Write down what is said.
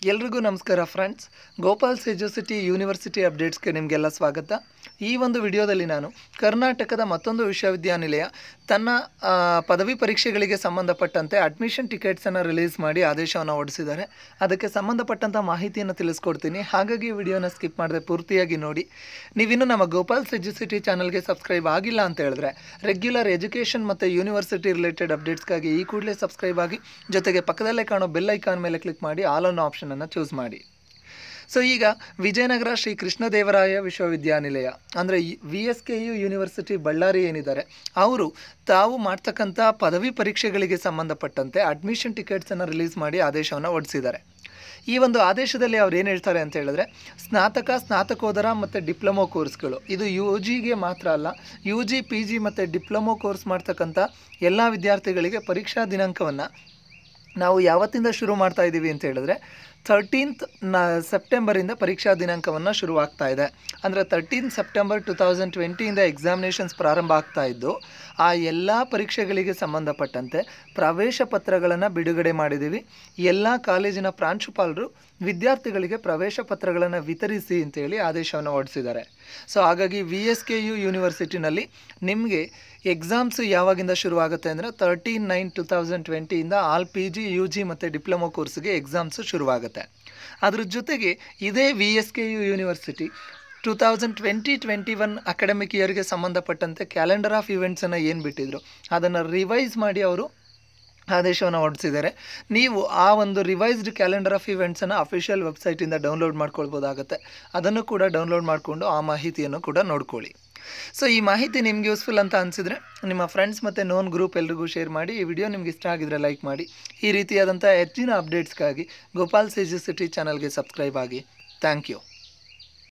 ಎಲ್ರಿಗೂ ನಮಸ್ಕಾರ ಫ್ರೆಂಡ್ಸ್ ಗೋಪಾಲ್ ಸೆಜೋಸಿಟಿ ಯೂನಿವರ್ಸಿಟಿ ಅಪ್ಡೇಟ್ಸ್ಗೆ ನಿಮಗೆಲ್ಲ ಸ್ವಾಗತ ಈ ಒಂದು ವಿಡಿಯೋದಲ್ಲಿ ನಾನು ಕರ್ನಾಟಕದ ಮತ್ತೊಂದು ವಿಶ್ವವಿದ್ಯಾನಿಲಯ ತನ್ನ ಆ, ಪದವಿ ಪರೀಕ್ಷೆಗಳಿಗೆ ಸಂಬಂಧಪಟ್ಟಂತೆ ಅಡ್ಮಿಷನ್ ಟಿಕೆಟ್ಸನ್ನು ರಿಲೀಸ್ ಮಾಡಿ ಆದೇಶವನ್ನು ಹೊರಡಿಸಿದ್ದಾರೆ ಅದಕ್ಕೆ ಸಂಬಂಧಪಟ್ಟಂಥ ಮಾಹಿತಿಯನ್ನು ತಿಳಿಸ್ಕೊಡ್ತೀನಿ ಹಾಗಾಗಿ ಈ ವಿಡಿಯೋನ ಸ್ಕಿಪ್ ಮಾಡದೆ ಪೂರ್ತಿಯಾಗಿ ನೋಡಿ ನೀವಿನ್ನು ನಮ್ಮ ಗೋಪಾಲ್ ಸೆಜುಸಿಟಿ ಚಾನಲ್ಗೆ ಸಬ್ಸ್ಕ್ರೈಬ್ ಆಗಿಲ್ಲ ಅಂತ ಹೇಳಿದ್ರೆ ರೆಗ್ಯುಲರ್ ಎಜುಕೇಷನ್ ಮತ್ತು ಯೂನಿವರ್ಸಿಟಿ ರಿಲೇಟೆಡ್ ಅಪ್ಡೇಟ್ಸ್ಗಾಗಿ ಈ ಕೂಡಲೇ ಸಬ್ಸ್ಕ್ರೈಬ್ ಆಗಿ ಜೊತೆಗೆ ಪಕ್ಕದಲ್ಲೇ ಕಾಣೋ ಬೆಲ್ ಐಕಾನ್ ಮೇಲೆ ಕ್ಲಿಕ್ ಮಾಡಿ ಆಲ್ ಅನ್ನೋ ಆಪ್ಷನನ್ನು ಚೂಸ್ ಮಾಡಿ ಸೊ ಈಗ ವಿಜಯನಗರ ಶ್ರೀ ಕೃಷ್ಣದೇವರಾಯ ವಿಶ್ವವಿದ್ಯಾನಿಲಯ ಅಂದರೆ V S K U university Ballari ಏನಿದ್ದಾರೆ ಅವರು ತಾವು ಮಾಡ್ತಕ್ಕಂಥ ಪದವಿ ಪರೀಕ್ಷೆಗಳಿಗೆ ಸಂಬಂಧಪಟ್ಟಂತೆ ಅಡ್ಮಿಷನ್ ಟಿಕೆಟ್ಸನ್ನು ರಿಲೀಸ್ ಮಾಡಿ ಆದೇಶವನ್ನು ಹೊರಡಿಸಿದ್ದಾರೆ ಈ ಒಂದು ಆದೇಶದಲ್ಲಿ ಅವ್ರು ಏನು ಹೇಳ್ತಾರೆ ಅಂತ ಹೇಳಿದ್ರೆ ಸ್ನಾತಕ ಸ್ನಾತಕೋತ್ತರ ಮತ್ತು ಡಿಪ್ಲೊಮೊ ಕೋರ್ಸ್ಗಳು ಇದು ಯು ಜಿಗೆ ಮಾತ್ರ ಅಲ್ಲ ಯು ಜಿ ಪಿ ಜಿ ಮತ್ತು ಡಿಪ್ಲೊಮೊ ಕೋರ್ಸ್ ಮಾಡ್ತಕ್ಕಂಥ ಎಲ್ಲ ವಿದ್ಯಾರ್ಥಿಗಳಿಗೆ ಪರೀಕ್ಷಾ ದಿನಾಂಕವನ್ನು ನಾವು ಯಾವತ್ತಿಂದ ಶುರು ಮಾಡ್ತಾ ಇದ್ದೀವಿ ಅಂತ ಹೇಳಿದ್ರೆ ಥರ್ಟೀನ್ತ್ ನ ಸೆಪ್ಟೆಂಬರಿಂದ ಪರೀಕ್ಷಾ ದಿನಾಂಕವನ್ನು ಶುರುವಾಗ್ತಾ ಇದೆ ಅಂದರೆ ತರ್ಟೀನ್ ಸೆಪ್ಟೆಂಬರ್ ಟು ತೌಸಂಡ್ ಟ್ವೆಂಟಿಯಿಂದ ಎಕ್ಸಾಮಿನೇಷನ್ಸ್ ಪ್ರಾರಂಭ ಆಗ್ತಾ ಇದ್ದು ಆ ಎಲ್ಲ ಪರೀಕ್ಷೆಗಳಿಗೆ ಸಂಬಂಧಪಟ್ಟಂತೆ ಪ್ರವೇಶ ಪತ್ರಗಳನ್ನು ಬಿಡುಗಡೆ ಮಾಡಿದ್ದೀವಿ ಎಲ್ಲ ಕಾಲೇಜಿನ ಪ್ರಾಂಶುಪಾಲರು ವಿದ್ಯಾರ್ಥಿಗಳಿಗೆ ಪ್ರವೇಶ ಪತ್ರಗಳನ್ನು ವಿತರಿಸಿ ಅಂತೇಳಿ ಆದೇಶವನ್ನು ಹೊರಡಿಸಿದ್ದಾರೆ ಸೊ ಹಾಗಾಗಿ ವಿ ಎಸ್ ಕೆ ಯು ಯೂನಿವರ್ಸಿಟಿನಲ್ಲಿ ನಿಮಗೆ ಎಕ್ಸಾಮ್ಸ್ ಯಾವಾಗಿಂದ ಶುರುವಾಗುತ್ತೆ ಅಂದರೆ ತರ್ಟೀನ್ ನೈನ್ ಟು ತೌಸಂಡ್ ಟ್ವೆಂಟಿಯಿಂದ all P G U G ಮತ್ತು ಡಿಪ್ಲೊಮೊ ಕೋರ್ಸ್ಗೆ ಎಕ್ಸಾಮ್ಸು ಶುರುವಾಗುತ್ತೆ ಅದ್ರ ಜೊತೆಗೆ ಇದೇ V S K U university two thousand twenty twenty one academic ಇಯರ್ಗೆ ಸಂಬಂಧಪಟ್ಟಂತೆ ಕ್ಯಾಲೆಂಡರ್ ಆಫ್ ಇವೆಂಟ್ಸನ್ನು ಏನು ಬಿಟ್ಟಿದ್ರು ಅದನ್ನು ರಿವೈಸ್ ಮಾಡಿ ಅವರು ಆದೇಶವನ್ನು ಹೊರಡಿಸಿದ್ದಾರೆ ನೀವು ಆ ಒಂದು ರಿವೈಸ್ಡ್ ಕ್ಯಾಲೆಂಡರ್ ಆಫ್ ಇವೆಂಟ್ಸನ್ನು ಅಫಿಷಿಯಲ್ ವೆಬ್ಸೈಟಿಂದ ಡೌನ್ಲೋಡ್ ಮಾಡ್ಕೊಳ್ಬೋದಾಗುತ್ತೆ ಅದನ್ನು ಕೂಡ ಡೌನ್ಲೋಡ್ ಮಾಡಿಕೊಂಡು ಆ ಮಾಹಿತಿಯನ್ನು ಕೂಡ ನೋಡ್ಕೊಳ್ಳಿ ಸೊ ಈ ಮಾಹಿತಿ ನಿಮ್ಗೆ ಯೂಸ್ಫುಲ್ ಅಂತ ಅನಿಸಿದ್ರೆ ನಿಮ್ಮ ಫ್ರೆಂಡ್ಸ್ ಮತ್ತು ನೋನ್ ಗ್ರೂಪ್ ಎಲ್ರಿಗೂ ಶೇರ್ ಮಾಡಿ ಈ ವಿಡಿಯೋ ನಿಮ್ಗೆ ಇಷ್ಟ ಆಗಿದ್ರೆ ಲೈಕ್ ಮಾಡಿ ಈ ರೀತಿಯಾದಂಥ ಹೆಚ್ಚಿನ ಅಪ್ಡೇಟ್ಸ್ಗಾಗಿ ಗೋಪಾಲ್ ಸಿಟಿ ಚಾನಲ್ಗೆ ಸಬ್ಸ್ಕ್ರೈಬ್ ಆಗಿ ಥ್ಯಾಂಕ್ ಯು